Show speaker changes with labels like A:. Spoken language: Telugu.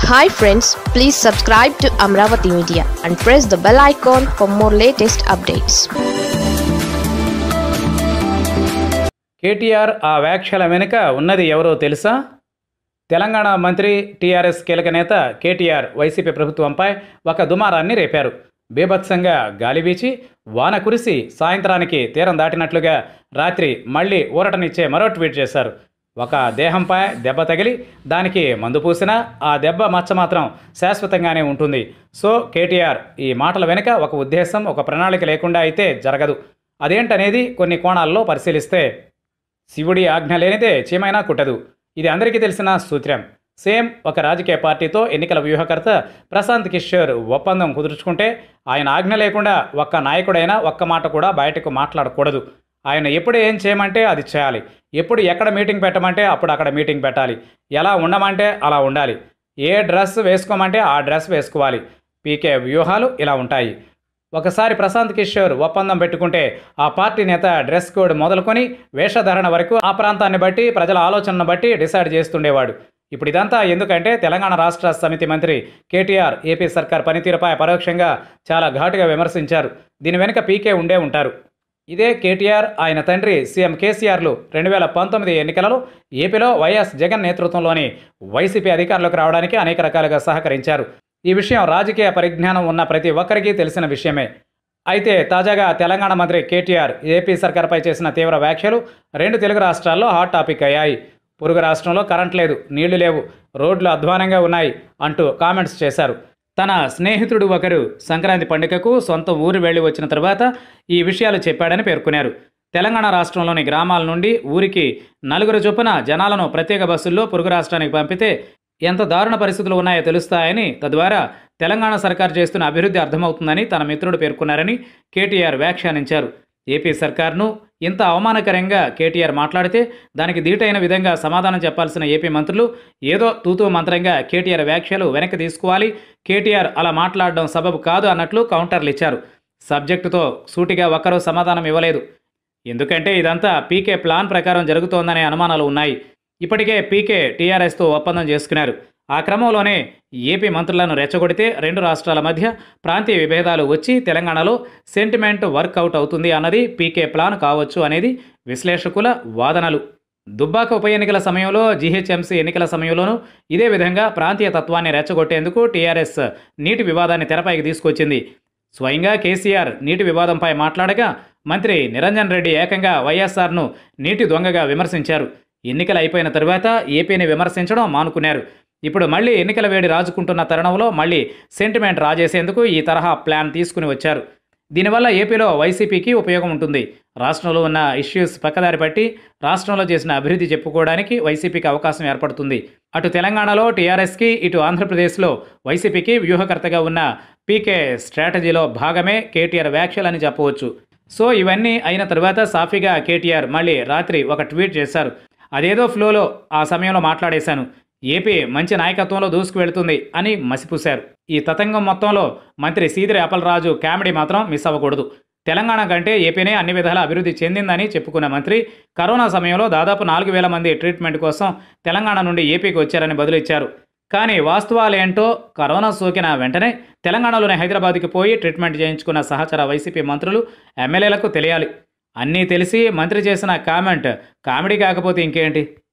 A: hi friends please subscribe to Amaravati media and press the bell icon for more latest updates
B: KTR ఆ వ్యాఖ్యల వెనుక ఉన్నది ఎవరో తెలుసా తెలంగాణ మంత్రి టీఆర్ఎస్ కీలక నేత కేటీఆర్ వైసీపీ ప్రభుత్వంపై ఒక దుమారాన్ని రేపారు బీభత్సంగా గాలి వీచి వాన కురిసి సాయంత్రానికి తీరం దాటినట్లుగా రాత్రి మళ్ళీ ఊరటనిచ్చే మరో ట్వీట్ చేశారు ఒక దేహంపై దెబ్బ తగిలి దానికి మందు పూసినా ఆ దెబ్బ మచ్చ మాత్రం శాశ్వతంగానే ఉంటుంది సో కేటీఆర్ ఈ మాటల వెనుక ఒక ఉద్దేశం ఒక ప్రణాళిక లేకుండా అయితే జరగదు అదేంటనేది కొన్ని కోణాల్లో పరిశీలిస్తే శివుడి ఆజ్ఞ లేనిదే చీమైనా కుట్టదు ఇది అందరికీ తెలిసిన సూత్రం సేమ్ ఒక రాజకీయ పార్టీతో ఎన్నికల వ్యూహకర్త ప్రశాంత్ కిషోర్ ఒప్పందం కుదుర్చుకుంటే ఆయన ఆజ్ఞ లేకుండా ఒక్క నాయకుడైనా ఒక్క మాట కూడా బయటకు మాట్లాడకూడదు ఆయన ఎప్పుడు ఏం చేయమంటే అది చేయాలి ఎప్పుడు ఎక్కడ మీటింగ్ పెట్టమంటే అప్పుడు అక్కడ మీటింగ్ పెట్టాలి ఎలా ఉండమంటే అలా ఉండాలి ఏ డ్రెస్ వేసుకోమంటే ఆ డ్రెస్ వేసుకోవాలి పీకే వ్యూహాలు ఇలా ఉంటాయి ఒకసారి ప్రశాంత్ కిషోర్ ఒప్పందం పెట్టుకుంటే ఆ పార్టీ నేత డ్రెస్ కోడ్ మొదలుకొని వేషధారణ వరకు ఆ ప్రాంతాన్ని బట్టి ప్రజల ఆలోచనను బట్టి డిసైడ్ చేస్తుండేవాడు ఇప్పుడు ఇదంతా ఎందుకంటే తెలంగాణ రాష్ట్ర సమితి మంత్రి కేటీఆర్ ఏపీ సర్కార్ పనితీరుపై పరోక్షంగా చాలా ఘాటుగా విమర్శించారు దీని వెనుక పీకే ఉండే ఉంటారు ఇదే కేటీఆర్ ఆయన తండ్రి సీఎం కేసీఆర్లు రెండు వేల పంతొమ్మిది ఎన్నికలలో ఏపీలో వైఎస్ జగన్ నేతృత్వంలోని వైసీపీ అధికారంలోకి రావడానికి అనేక రకాలుగా సహకరించారు ఈ విషయం రాజకీయ పరిజ్ఞానం ఉన్న ప్రతి ఒక్కరికి తెలిసిన విషయమే అయితే తాజాగా తెలంగాణ మంత్రి కేటీఆర్ ఏపీ సర్కార్పై చేసిన తీవ్ర వ్యాఖ్యలు రెండు తెలుగు రాష్ట్రాల్లో హాట్ టాపిక్ అయ్యాయి పొరుగు రాష్ట్రంలో కరెంట్ లేదు నీళ్లు లేవు రోడ్లు అధ్వానంగా ఉన్నాయి అంటూ కామెంట్స్ చేశారు తన స్నేహితుడు ఒకరు సంక్రాంతి పండుగకు సొంత ఊరు వెళ్ళి వచ్చిన తర్వాత ఈ విషయాలు చెప్పాడని పేర్కొన్నారు తెలంగాణ రాష్ట్రంలోని గ్రామాల నుండి ఊరికి నలుగురు చొప్పున జనాలను ప్రత్యేక బస్సుల్లో పొరుగు రాష్ట్రానికి పంపితే ఎంత దారుణ పరిస్థితులు ఉన్నాయో తెలుస్తాయని తద్వారా తెలంగాణ సర్కార్ చేస్తున్న అభివృద్ధి అర్థమవుతుందని తన మిత్రుడు పేర్కొన్నారని కేటీఆర్ వ్యాఖ్యానించారు ఏపీ సర్కార్ను ఇంత అవమానకరంగా కేటీఆర్ మాట్లాడితే దానికి ధీటైన విధంగా సమాధానం చెప్పాల్సిన ఏపీ మంత్రులు ఏదో తూతూ మంత్రంగా కేటీఆర్ వ్యాఖ్యలు వెనక్కి తీసుకోవాలి కేటీఆర్ అలా మాట్లాడడం సబబు కాదు అన్నట్లు కౌంటర్లు ఇచ్చారు సబ్జెక్టుతో సూటిగా ఒక్కరూ సమాధానం ఇవ్వలేదు ఎందుకంటే ఇదంతా పీకే ప్లాన్ ప్రకారం జరుగుతోందనే అనుమానాలు ఉన్నాయి ఇప్పటికే పీకే టీఆర్ఎస్తో ఒప్పందం చేసుకున్నారు ఆ క్రమంలోనే ఏపీ మంత్రులను రెచ్చగొడితే రెండు రాష్ట్రాల మధ్య ప్రాంతీయ విభేదాలు వచ్చి తెలంగాణలో సెంటిమెంట్ వర్కౌట్ అవుతుంది అన్నది పీకే ప్లాన్ కావచ్చు అనేది విశ్లేషకుల వాదనలు దుబ్బాక ఉప ఎన్నికల సమయంలో జీహెచ్ఎంసీ ఎన్నికల సమయంలోనూ ఇదే విధంగా ప్రాంతీయ తత్వాన్ని రెచ్చగొట్టేందుకు టీఆర్ఎస్ నీటి వివాదాన్ని తెరపైకి తీసుకొచ్చింది స్వయంగా కేసీఆర్ నీటి వివాదంపై మాట్లాడగా మంత్రి నిరంజన్ రెడ్డి ఏకంగా వైఎస్ఆర్ను నీటి దొంగగా విమర్శించారు ఎన్నికలు అయిపోయిన తరువాత ఏపీని విమర్శించడం మానుకున్నారు ఇప్పుడు మళ్ళీ ఎన్నికల వేడి రాజుకుంటున్న తరుణంలో మళ్ళీ సెంటిమెంట్ రాజేసేందుకు ఈ తరహా ప్లాన్ తీసుకుని వచ్చారు దీనివల్ల ఏపీలో వైసీపీకి ఉపయోగం ఉంటుంది రాష్ట్రంలో ఉన్న ఇష్యూస్ పక్కదారి పట్టి రాష్ట్రంలో చేసిన అభివృద్ధి చెప్పుకోవడానికి వైసీపీకి అవకాశం ఏర్పడుతుంది అటు తెలంగాణలో టీఆర్ఎస్కి ఇటు ఆంధ్రప్రదేశ్లో వైసీపీకి వ్యూహకర్తగా ఉన్న పీకే స్ట్రాటజీలో భాగమే కేటీఆర్ వ్యాఖ్యలని చెప్పవచ్చు సో ఇవన్నీ అయిన తర్వాత సాఫీగా కేటీఆర్ మళ్ళీ రాత్రి ఒక ట్వీట్ చేశారు అదేదో ఫ్లోలో ఆ సమయంలో మాట్లాడేశాను ఏపీ మంచి నాయకత్వంలో దూసుకు వెళుతుంది అని మసిపూశారు ఈ తతంగం మొత్తంలో మంత్రి సీదిరి అప్పలరాజు కామెడీ మాత్రం మిస్ అవ్వకూడదు తెలంగాణ కంటే ఏపీనే అన్ని విధాలా అభివృద్ధి చెందిందని చెప్పుకున్న మంత్రి కరోనా సమయంలో దాదాపు నాలుగు వేల మంది ట్రీట్మెంట్ కోసం తెలంగాణ నుండి ఏపీకి వచ్చారని బదులిచ్చారు కానీ వాస్తవాలేంటో కరోనా సోకిన వెంటనే తెలంగాణలోని హైదరాబాద్కి పోయి ట్రీట్మెంట్ చేయించుకున్న సహచర వైసీపీ మంత్రులు ఎమ్మెల్యేలకు తెలియాలి అన్నీ తెలిసి మంత్రి చేసిన కామెంట్ కామెడీ కాకపోతే ఇంకేంటి